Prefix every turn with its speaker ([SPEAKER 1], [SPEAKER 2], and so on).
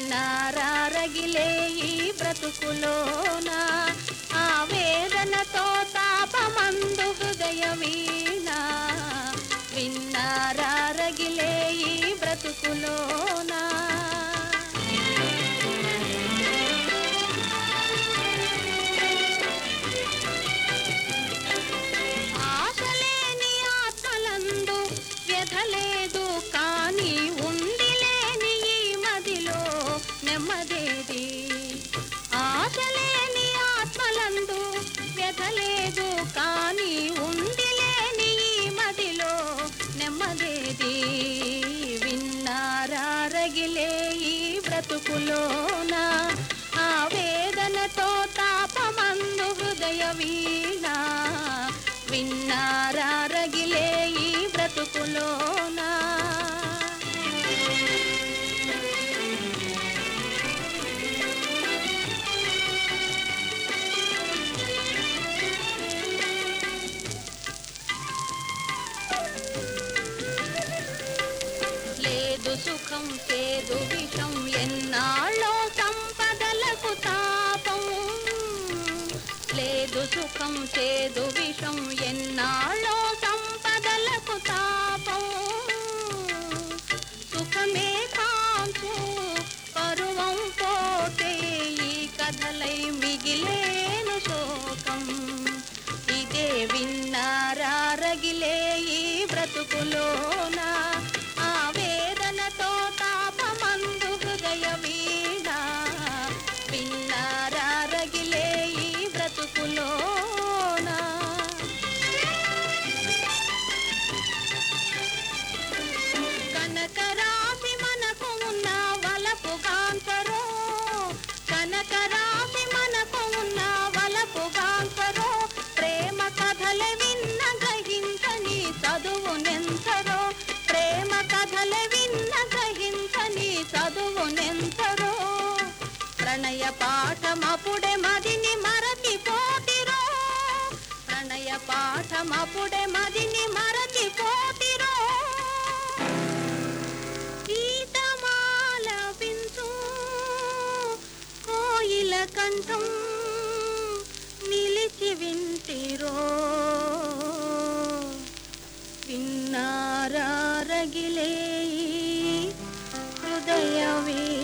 [SPEAKER 1] విన్నారగిలే ఈ బ్రతుకులోన ఆవేదనతో తాపమందు హృదయ వీణ విన్నారగిలే ఈ బ్రతుకులోన ఆశలేని ఆత్మలందు వ్యధలేదు కానీ ఉండిలేని ఈ మదిలో నెమ్మదేది ఆశలేని ఆత్మలందు వ్యధలేదు కానీ ఉండిలేని ఈ మదిలో నెమ్మదేది విన్నారగిలే ఈ బ్రతుకులోన ఆవేదనతో తాపమందు హృదయ వీణ విన్నారగిలే ఈ బ్రతుకులోన లేదు సుఖం చేదు విషం ఎన్నాళ్ళో సంపదలకు తాపం లేదు సుఖం చేదు విషం ఎన్నాళ్ళో సంపదలకు తాపం సుఖమే కాంచు పరువం పోతే ఈ కథలై మిగిలేను శోకం ఇదే విన్నారగిలే ఈ బ్రతుకులోన ఆవేదనతో తాపమందు హృదయ వీణ విన్నారగిలే ఈ బ్రతుకులోన కనకరాశి మనకు ఉన్న వలపు గాంకరో కనకరాశి మనకు ఉన్న వలపు గాంకరో ప్రేమ కథల విన్న గ్రహించని చదువునెంతరో ప్రేమ కథల విన్న గ్రహించని చదువునెంతరో ప్రణయ పాఠమపుడే మదిని మరచి పోతిరో ప్రణయ పాఠమపుడే మదిని మరచి పోతిరో గీతమాల వింటూ కోయిల కంఠం నిలిచి వింటిరో విన్నారగిలే ఈ హృదయ వీ